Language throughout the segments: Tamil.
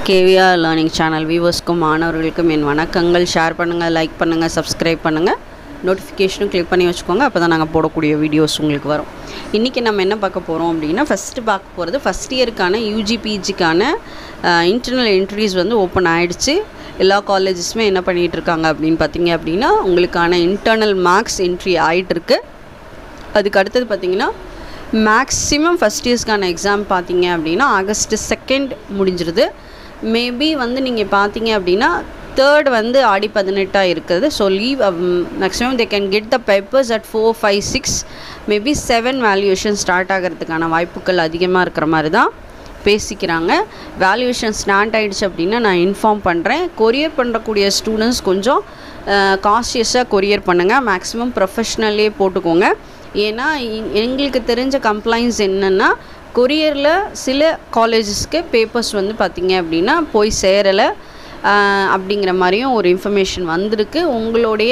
கேவிஆர் லேர்னிங் சேனல் வியூவர்ஸ்க்கும் மாணவர்களுக்கும் என் வணக்கங்கள் ஷேர் பண்ணுங்கள் லைக் பண்ணுங்கள் சப்ஸ்கிரைப் பண்ணுங்கள் நோட்டிஃபிகேஷனும் கிளிக் பண்ணி வச்சுக்கோங்க அப்போ தான் நாங்கள் போடக்கூடிய வீடியோஸ் உங்களுக்கு வரும் இன்றைக்கி நம்ம என்ன பார்க்க போகிறோம் அப்படின்னா ஃபஸ்ட்டு பார்க்க போகிறது ஃபஸ்ட் இயருக்கான யூஜிபிஜிக்கான இன்டர்னல் என்ட்ரிஸ் வந்து ஓப்பன் ஆகிடுச்சு எல்லா காலேஜஸுமே என்ன பண்ணிகிட்டு இருக்காங்க அப்படின்னு பார்த்தீங்க அப்படின்னா உங்களுக்கான இன்டர்னல் மார்க்ஸ் என்ட்ரி ஆகிட்டுருக்கு அதுக்கு அடுத்தது பார்த்தீங்கன்னா மேக்ஸிமம் ஃபஸ்ட் இயர்ஸ்க்கான எக்ஸாம் பார்த்தீங்க அப்படின்னா ஆகஸ்ட் செகண்ட் முடிஞ்சிருது மேபி வந்து நீங்கள் பார்த்தீங்க அப்படின்னா தேர்ட் வந்து ஆடி பதினெட்டாக இருக்குது so leave maximum they can get the papers at four five six maybe seven valuation start ஆகிறதுக்கான வாய்ப்புகள் அதிகமாக இருக்கிற மாதிரி தான் பேசிக்கிறாங்க வேல்யூஷன் ஸ்டார்ட் ஆகிடுச்சு அப்படின்னா நான் இன்ஃபார்ம் பண்ணுறேன் கொரியர் பண்ணக்கூடிய ஸ்டூடெண்ட்ஸ் கொஞ்சம் காஷியஸாக கொரியர் பண்ணுங்கள் மேக்ஸிமம் ப்ரொஃபஷ்னல்லே போட்டுக்கோங்க ஏன்னா எ- எங்களுக்கு தெரிஞ்ச கம்ப்ளைண்ட்ஸ் என்னென்னா கொரியரில் சில காலேஜஸ்க்கு பேப்பர்ஸ் வந்து பார்த்திங்க அப்படின்னா போய் சேரலை அப்படிங்கிற மாதிரியும் ஒரு இன்ஃபர்மேஷன் வந்திருக்கு உங்களுடைய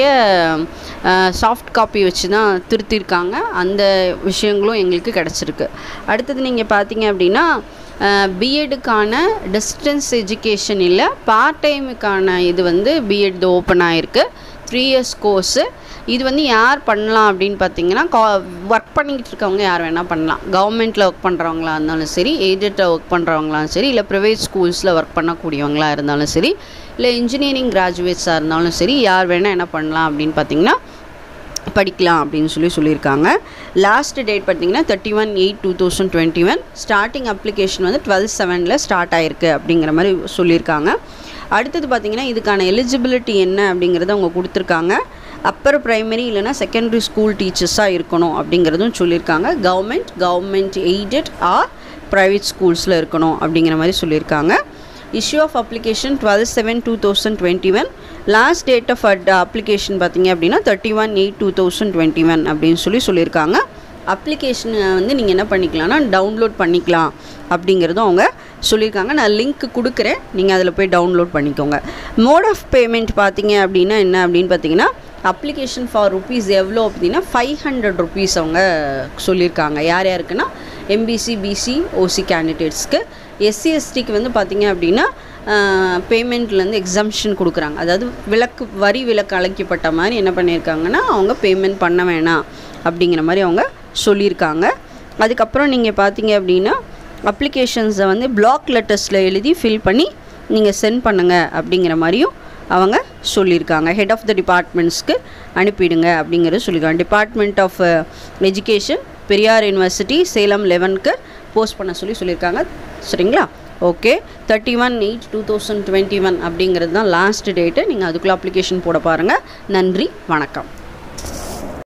சாஃப்ட் காப்பி வச்சு தான் திருத்திருக்காங்க அந்த விஷயங்களும் எங்களுக்கு கிடச்சிருக்கு அடுத்தது நீங்கள் பார்த்தீங்க அப்படின்னா பிஎட்டுக்கான டிஸ்டன்ஸ் எஜுகேஷன் இல்லை பார்ட் டைமுக்கான இது வந்து பிஎட் ஓப்பன் ஆகிருக்கு த்ரீ இயர்ஸ் கோர்ஸு இது வந்து யார் பண்ணலாம் அப்படின்னு பார்த்தீங்கன்னா கா ஒர்க் பண்ணிக்கிட்டு இருக்கவங்க யார் வேணால் பண்ணலாம் கவர்மெண்ட்டில் ஒர்க் பண்ணுறவங்களா இருந்தாலும் சரி ஏஜெட்டில் ஒர்க் பண்ணுறவங்களாலும் சரி இல்லை ப்ரைவேட் ஸ்கூல்ஸில் ஒர்க் பண்ணக்கூடியவங்களா இருந்தாலும் சரி இல்லை இன்ஜினியரிங் கிராஜுவேட்ஸாக இருந்தாலும் சரி யார் வேணால் என்ன பண்ணலாம் அப்படின்னு பார்த்தீங்கன்னா படிக்கலாம் அப்படின்னு சொல்லி சொல்லியிருக்காங்க லாஸ்ட் டேட் பார்த்தீங்கன்னா thirty one eight two thousand twenty one starting application வந்து டுவெல் செவனில் ஸ்டார்ட் ஆயிருக்கு அப்படிங்கிற மாதிரி சொல்லியிருக்காங்க அடுத்தது பார்த்தீங்கன்னா இதுக்கான எலிஜிபிலிட்டி என்ன அப்படிங்கிறத அவங்க கொடுத்துருக்காங்க அப்பர் பிரைமரி இல்லைனா செகண்டரி ஸ்கூல் டீச்சர்ஸாக இருக்கணும் அப்படிங்கிறதும் சொல்லியிருக்காங்க government government aided or private ஸ்கூல்ஸில் இருக்கணும் அப்படிங்கிற மாதிரி சொல்லியிருக்காங்க issue of application twelve seven two thousand twenty one last date of application பார்த்தீங்க அப்படின்னா thirty one eight two thousand twenty one அப்படின்னு சொல்லி சொல்லியிருக்காங்க அப்ளிகேஷனை வந்து நீங்கள் என்ன பண்ணிக்கலாம்னா டவுன்லோட் பண்ணிக்கலாம் அப்படிங்கிறதும் அவங்க சொல்லியிருக்காங்க நான் லிங்க் கொடுக்குறேன் நீங்கள் அதில் போய் டவுன்லோட் பண்ணிக்கோங்க மோட் ஆஃப் பேமெண்ட் பார்த்தீங்க அப்படின்னா என்ன அப்படின்னு பார்த்தீங்கன்னா அப்ளிகேஷன் ஃபார் ருபீஸ் எவ்வளோ அப்படின்னா ஃபைவ் ஹண்ட்ரட் ருபீஸ் அவங்க சொல்லியிருக்காங்க யார் யாருக்குன்னா எம்பிசி பிசி ஓசி கேண்டிடேட்ஸ்க்கு எஸ்சி எஸ்டிக்கு வந்து பார்த்தீங்க அப்படின்னா பேமெண்ட்லேருந்து எக்ஸம்ஷன் கொடுக்குறாங்க அதாவது விலக்கு வரி விலக்கு அழைக்கப்பட்ட மாதிரி என்ன பண்ணியிருக்காங்கன்னா அவங்க பேமெண்ட் பண்ண வேணாம் அப்படிங்கிற மாதிரி அவங்க சொல்லியிருக்காங்க அதுக்கப்புறம் நீங்கள் பார்த்தீங்க அப்படின்னா அப்ளிகேஷன்ஸை வந்து பிளாக் லெட்டர்ஸில் எழுதி ஃபில் பண்ணி நீங்கள் சென்ட் பண்ணுங்கள் அப்படிங்கிற மாதிரியும் அவங்க சொல்லியிருக்காங்க ஹெட் ஆஃப் த டிபார்ட்மெண்ட்ஸ்க்கு அனுப்பிடுங்க அப்படிங்கிறது சொல்லியிருக்காங்க department of education Periyar university Salem லெவனுக்கு போஸ்ட் பண்ண சொல்லி சொல்லியிருக்காங்க சரிங்களா okay thirty one eight two thousand twenty one அப்படிங்கிறது தான் லாஸ்ட் டேட்டு நீங்கள் அதுக்குள்ளே அப்ளிகேஷன் போட பாருங்கள் நன்றி வணக்கம்